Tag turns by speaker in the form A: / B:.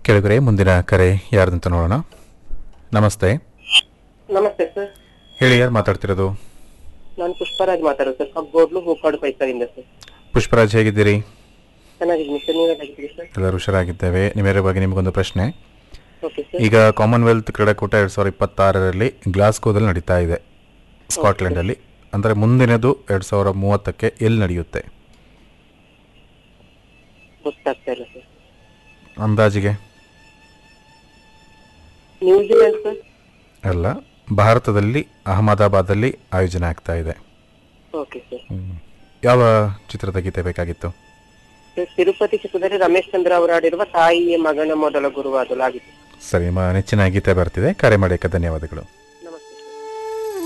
A: ಕೆಳಗರೆ ಮುಂದಿನ ಕರೆ ಯಾರ್ದಂತ ನೋಡೋಣ ನಮಸ್ತೆ
B: ನಮಸ್ತೆ ಸರ್
A: ಹೇಳಿ ಯಾರು ಮಾತಾಡ್ತಿರೋದು
B: ನಾನು ಪುಷ್ಪರಾಜ್ ಮಾತಾಡೋದು ಸರ್ ಕಬ್ಬೋಡ್ಲು ಹೂಕಾಡು ಪೈಸದಿಂದ ಸರ್
A: ಪುಷ್ಪರಾಜ್ ಹೇಗಿದ್ದೀರಿ
B: ಚೆನ್ನಾಗಿದ್ದೀನಿ ಸರ್ ನೀವೇ ಹೇಗಿದ್ದೀರಿ ಸರ್
A: ಎಲ್ಲರೂ ಹುಷಾರಾಗಿದ್ದೇವೆ ನಿಮ್ಮೆರ ಬಗ್ಗೆ ನಿಮಗೊಂದು ಪ್ರಶ್ನೆ
B: ಓಕೆ ಸರ್
A: ಈಗ ಕಾಮನ್ವೆಲ್ತ್ ಕ್ರೀಡಾಕೂಟ ಎರಡು ಸಾವಿರದ ಇಪ್ಪತ್ತಾರರಲ್ಲಿ ಗ್ಲಾಸ್ಗೋದಲ್ಲಿ ನಡೀತಾ ಇದೆ ಸ್ಕಾಟ್ಲೆಂಡಲ್ಲಿ ಅಂದರೆ ಮುಂದಿನದು ಎರಡು ಸಾವಿರ ಮೂವತ್ತಕ್ಕೆ ಎಲ್ಲಿ ನಡೆಯುತ್ತೆ
B: ಗೊತ್ತಾಗ್ತಾ ಇಲ್ಲ ಸರ್
A: ಅಂದಾಜಿಗೆ
B: ನ್ಯೂಜಿಲೆಂಡ್ ಸರ್
A: ಅಲ್ಲ ಭಾರತದಲ್ಲಿ ಅಹಮದಾಬಾದಲ್ಲಿ ಆಯೋಜನೆ ಆಗ್ತಾ ಇದೆ
B: ಓಕೆ ಸರ್
A: ಹ್ಮ್. ಯಾವ ಚಿತ್ರದ ಗೀತೆ ಬೇಕಾಗಿತ್ತು
B: ಸರ್, ತಿರುಪತಿ ಚಿತ್ರದಲ್ಲಿ ರಮೇಶ್ ಚಂದ್ರ ಅವರು ಆಡಿರುವ ತಾಯಿಯ ಮಗನ ಮೊದಲ ಗುರುವಾದಲಾಗಿತ್ತು
A: ಸರಿ ನಿಮ್ಮ ನೆಚ್ಚಿನ ಗೀತೆ ಬರ್ತಿದೆ ಕರೆ ಮಾಡೋಕ್ಕೆ ಧನ್ಯವಾದಗಳು